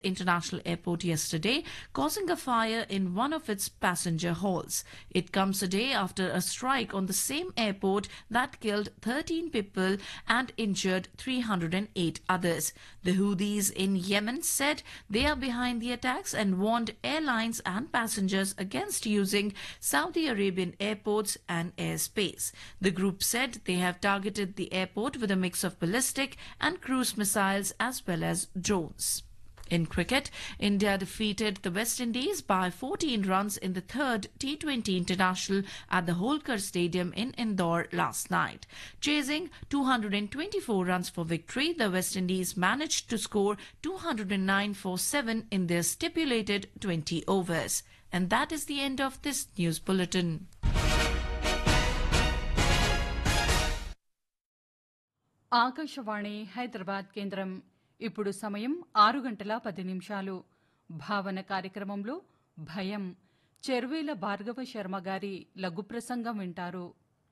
International Airport yesterday, causing a fire in one of its passenger halls. It comes a day after a strike on the same airport that killed 13 people and injured 308 others. The Houthis in Yemen said they are behind the attacks and warned airlines and passengers against using Saudi Arabian airports and airspace. The group said they have targeted the airport with a mix of ballistic and cruise missiles as well as drones. In cricket, India defeated the West Indies by 14 runs in the third T20 International at the Holkar Stadium in Indore last night. Chasing 224 runs for victory, the West Indies managed to score 209 for 7 in their stipulated 20 overs. And that is the end of this news bulletin. Akashvani Hyderabad కేంద్రం ఇప్పుడు సమయం ఆరు గంటల పది నిమిషాలు భావన కార్యక్రమంలో భయం చెర్వేల భార్గవ శర్మ గారి లఘు ప్రసంగం వింటారు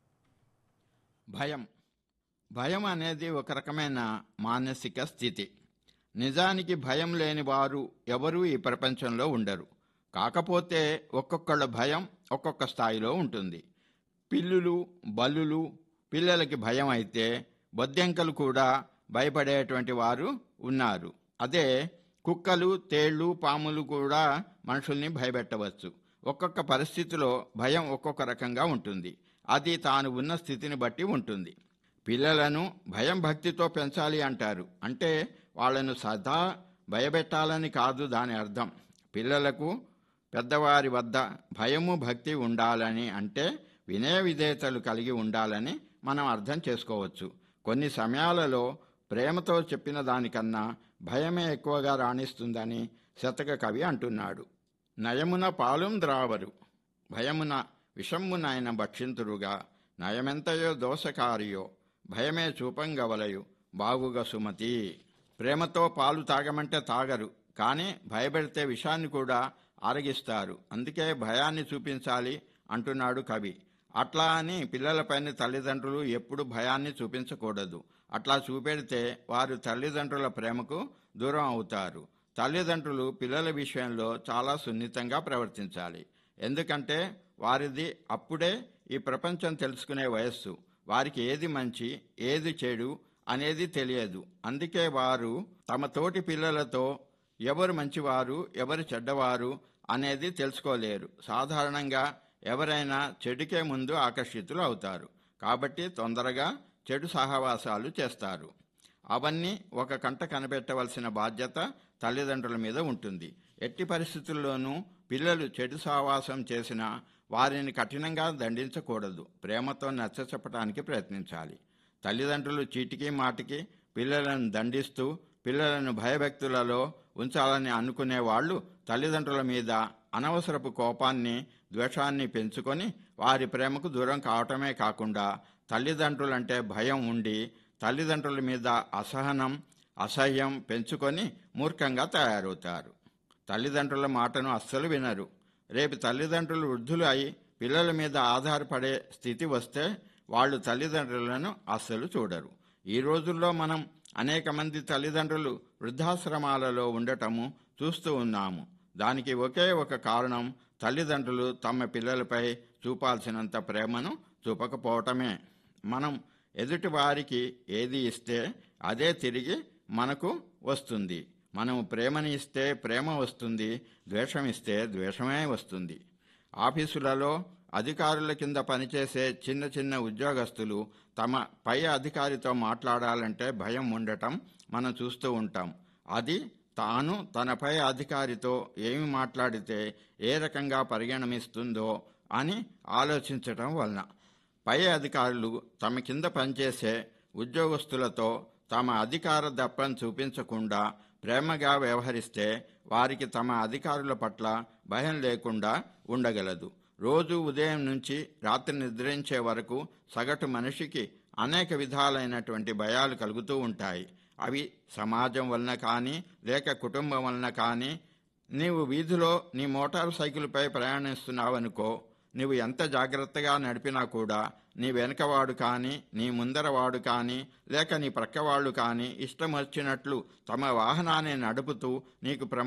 భయం భయం అనేది ఒక రకమైన మానసిక స్థితి నిజానికి భయం లేని వారు ఎవరూ ఈ ప్రపంచంలో ఉండరు కాకపోతే ఒక్కొక్కళ్ళ భయం ఒక్కొక్క స్థాయిలో ఉంటుంది పిల్లులు బల్లులు పిల్లలకి భయం అయితే బొద్దెంకలు కూడా భయపడేటువంటి వారు ఉన్నారు అదే కుక్కలు తేళ్లు పాములు కూడా మనుషుల్ని భయపెట్టవచ్చు ఒక్కొక్క పరిస్థితిలో భయం ఒక్కొక్క రకంగా ఉంటుంది అది తాను ఉన్న స్థితిని బట్టి ఉంటుంది పిల్లలను భయం భక్తితో పెంచాలి అంటారు అంటే వాళ్ళను సదా భయపెట్టాలని కాదు దాని అర్థం పిల్లలకు పెద్దవారి వద్ద భయము భక్తి ఉండాలని అంటే వినయ విధేయతలు కలిగి ఉండాలని మనం అర్థం చేసుకోవచ్చు కొన్ని సమయాలలో ప్రేమతో చెప్పిన దానికన్నా భయమే ఎక్కువగా రాణిస్తుందని శతక కవి అంటున్నాడు నయమున పాలుం ద్రావరు భయమున విషమ్మునైన భక్షింతురుగా నయమెంతయో దోషకారియో భయమే చూపంగవలయు బాగుగా సుమతి ప్రేమతో పాలు తాగమంటే తాగరు కానీ భయపెడితే విషాన్ని కూడా ఆరగిస్తారు అందుకే భయాన్ని చూపించాలి అంటున్నాడు కవి అట్లా అని పిల్లలపైన తల్లిదండ్రులు ఎప్పుడు భయాన్ని చూపించకూడదు అట్లా చూపెడితే వారు తల్లిదండ్రుల ప్రేమకు దూరం అవుతారు తల్లిదండ్రులు పిల్లల విషయంలో చాలా సున్నితంగా ప్రవర్తించాలి ఎందుకంటే వారిది అప్పుడే ఈ ప్రపంచం తెలుసుకునే వయస్సు వారికి ఏది మంచి ఏది చెడు అనేది తెలియదు అందుకే వారు తమ తోటి పిల్లలతో ఎవరు మంచివారు ఎవరు చెడ్డవారు అనేది తెలుసుకోలేరు సాధారణంగా ఎవరైనా చెడుకే ముందు ఆకర్షితులు అవుతారు కాబట్టి తొందరగా చెడు సహవాసాలు చేస్తారు అవన్నీ ఒక కంట కనిపెట్టవలసిన బాధ్యత తల్లిదండ్రుల మీద ఉంటుంది ఎట్టి పరిస్థితుల్లోనూ పిల్లలు చెడు సహవాసం చేసినా వారిని కఠినంగా దండించకూడదు ప్రేమతో నచ్చచెప్పడానికి ప్రయత్నించాలి తల్లిదండ్రులు చీటికి మాటికి పిల్లలను దండిస్తూ పిల్లలను భయభక్తులలో ఉంచాలని అనుకునే వాళ్ళు తల్లిదండ్రుల మీద అనవసరపు కోపాన్ని ద్వేషాన్ని పెంచుకొని వారి ప్రేమకు దూరం కావటమే కాకుండా తల్లిదండ్రులంటే భయం ఉండి తల్లిదండ్రుల మీద అసహనం అసహ్యం పెంచుకొని మూర్ఖంగా తయారవుతారు తల్లిదండ్రుల మాటను అస్సలు వినరు రేపు తల్లిదండ్రులు వృద్ధులు అయి పిల్లల మీద ఆధారపడే స్థితి వస్తే వాళ్ళు తల్లిదండ్రులను అస్సలు చూడరు ఈ రోజుల్లో మనం అనేక మంది తల్లిదండ్రులు వృద్ధాశ్రమాలలో ఉండటము చూస్తూ ఉన్నాము దానికి ఒకే ఒక కారణం తల్లిదండ్రులు తమ పిల్లలపై చూపాల్సినంత ప్రేమను చూపకపోవటమే మనం ఎదుటి వారికి ఏది ఇస్తే అదే తిరిగి మనకు వస్తుంది మనం ప్రేమని ఇస్తే ప్రేమ వస్తుంది ద్వేషం ఇస్తే ద్వేషమే వస్తుంది ఆఫీసులలో అధికారుల కింద పనిచేసే చిన్న చిన్న ఉద్యోగస్తులు తమ పై అధికారితో మాట్లాడాలంటే భయం ఉండటం మనం చూస్తూ ఉంటాం అది తాను తన పై అధికారితో ఏమి మాట్లాడితే ఏ రకంగా పరిగణమిస్తుందో అని ఆలోచించటం వలన పై అధికారులు తమ కింద పనిచేసే ఉద్యోగస్తులతో తమ అధికార దప్పని చూపించకుండా ప్రేమగా వ్యవహరిస్తే వారికి తమ అధికారుల పట్ల భయం లేకుండా ఉండగలదు రోజు ఉదయం నుంచి రాత్రి నిద్రించే వరకు సగటు మనిషికి అనేక విధాలైనటువంటి భయాలు కలుగుతూ ఉంటాయి అవి సమాజం వలన కానీ లేక కుటుంబం వలన కానీ నీవు వీధిలో నీ మోటారు సైకిల్పై ప్రయాణిస్తున్నావనుకో నువ్వు ఎంత జాగ్రత్తగా నడిపినా కూడా నీ వెనకవాడు కానీ నీ ముందరవాడు కానీ లేక నీ ప్రక్కవాళ్ళు కానీ ఇష్టం వచ్చినట్లు తమ వాహనాన్ని నడుపుతూ నీకు ప్రమాదం